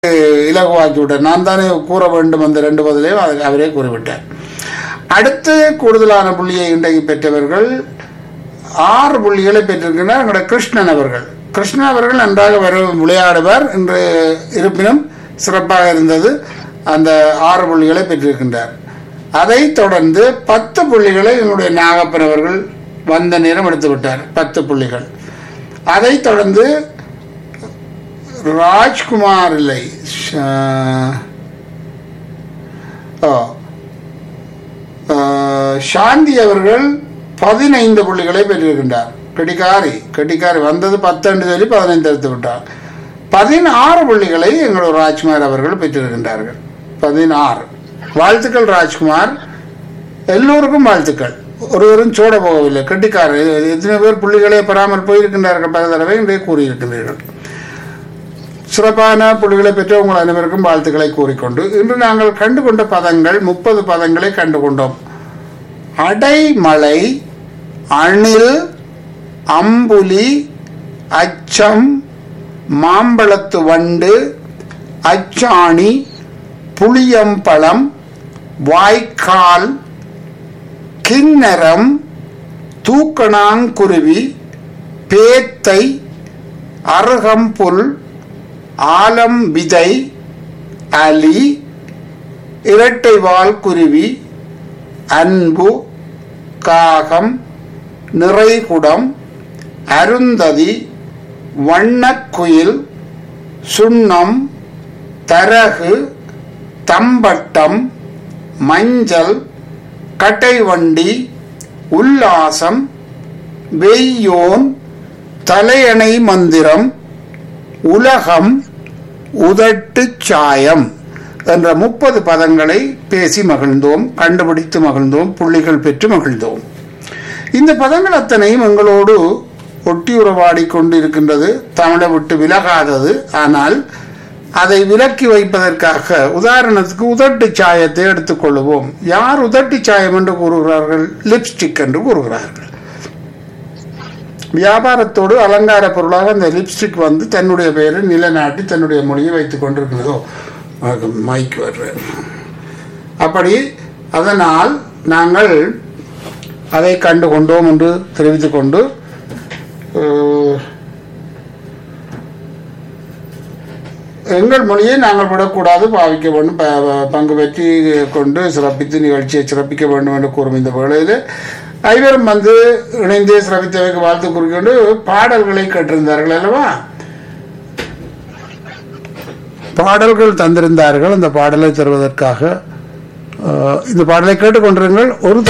இலகுவாக்கி விட்டார் நான் தானே கூற வேண்டும் அந்த ரெண்டு பதிலையும் அதை அவரே கூறிவிட்டார் அடுத்து கூடுதலான புள்ளியை இன்றைக்கு பெற்றவர்கள் ஆறு புள்ளிகளை பெற்றிருக்கிறார் எங்களுடைய கிருஷ்ணன் அவர்கள் கிருஷ்ணன் அவர்கள் நன்றாக வர விளையாடுவார் என்று இருப்பினும் சிறப்பாக இருந்தது அந்த ஆறு புள்ளிகளை பெற்றிருக்கின்றார் அதைத் தொடர்ந்து பத்து புள்ளிகளை எங்களுடைய நாகப்பன் அவர்கள் வந்த நேரம் எடுத்து விட்டார் பத்து புள்ளிகள் அதைத் தொடர்ந்து ராஜ்குமார் இல்லை ஷா- ஓ. ஆ, சாந்தி அவர்கள் பதினைந்து புள்ளிகளை பெற்றிருக்கின்றார் கெட்டிக்காரி கெட்டிக்காரி வந்தது பத்தெண்டு சொல்லி பதினைந்து எடுத்து விட்டார் பதினாறு புள்ளிகளை எங்களோட ராஜ்குமார் அவர்கள் பெற்றிருக்கின்றார்கள் பதினாறு வாழ்த்துக்கள் ராஜ்குமார் எல்லோருக்கும் வாழ்த்துக்கள் ஒருவரும் சோட போகவில்லை கெட்டிக்காரர் எத்தனை பேர் புள்ளிகளே பெறாமல் போயிருக்கின்றார்கள் பல தடவை இன்றைய கூறியிருக்கின்றீர்கள் சிறப்பான புள்ளிகளை பெற்ற உங்கள் அனைவருக்கும் வாழ்த்துக்களை கூறிக்கொண்டு இன்று நாங்கள் கண்டுகொண்ட பதங்கள் முப்பது பதங்களை கண்டுகொண்டோம் அடைமலை அணில் அம்புலி அச்சம் மாம்பழத்து வண்டு அச்சாணி புளியம்பழம் வாய்க்கால் கிண்ணரம் தூக்கணாங்குருவி பேத்தை அருகம்புல் ஆலம் விதை அலி இரட்டை வால் குருவி அன்பு காகம் நிறைகுடம் அருந்ததி வண்ணக்குயில் சுண்ணம் தரகு தம்பட்டம் மஞ்சள் கட்டைவண்டி உல்லாசம் வெய்யோன் தலையணை மந்திரம் உலகம் உதட்டுச் சாயம் என்ற முப்பது பதங்களை பேசி மகிழ்ந்தோம் கண்டுபிடித்து மகிழ்ந்தோம் புள்ளிகள் பெற்று மகிழ்ந்தோம் இந்த பதங்கள் அத்தனையும் எங்களோடு ஒட்டி உறவாடி கொண்டு இருக்கின்றது தமிழை விட்டு விலகாதது ஆனால் அதை விலக்கி வைப்பதற்காக உதாரணத்துக்கு உதட்டு சாயத்தை எடுத்துக்கொள்வோம் யார் உதட்டு சாயம் என்று கூறுகிறார்கள் லிப்ஸ்டிக் என்று கூறுகிறார்கள் வியாபாரத்தோடு அலங்கார பொருளாக அந்த லிப்ஸ்டிக் வந்து தன்னுடைய பெயரை நிலைநாட்டி தன்னுடைய மொழியை வைத்துக் கொண்டிருக்கிறதோ மைக் வர்ற அப்படி அதனால் நாங்கள் அதை கண்டு கொண்டோம் என்று தெரிவித்துக் கொண்டு அஹ், எங்கள் மொழியை நாங்கள் விடக்கூடாது பாவிக்க வேண்டும் ப- ப- பங்கு பெற்றி கொண்டு சிறப்பித்து நிகழ்ச்சியை சிறப்பிக்க வேண்டும் என்று கூறும் இந்த வேளையில் ஐவரும் வந்து இணைந்து சிறப்பித்தவைக்கு வாழ்த்து கூறிக்கொண்டு பாடல்களை கேட்டிருந்தார்கள் அல்லவா பாடல்கள் தந்திருந்தார்கள் அந்த பாடலை தருவதற்காக அஹ், இந்த பாடலை கேட்டுக்கொண்டிருங்கள் ஒரு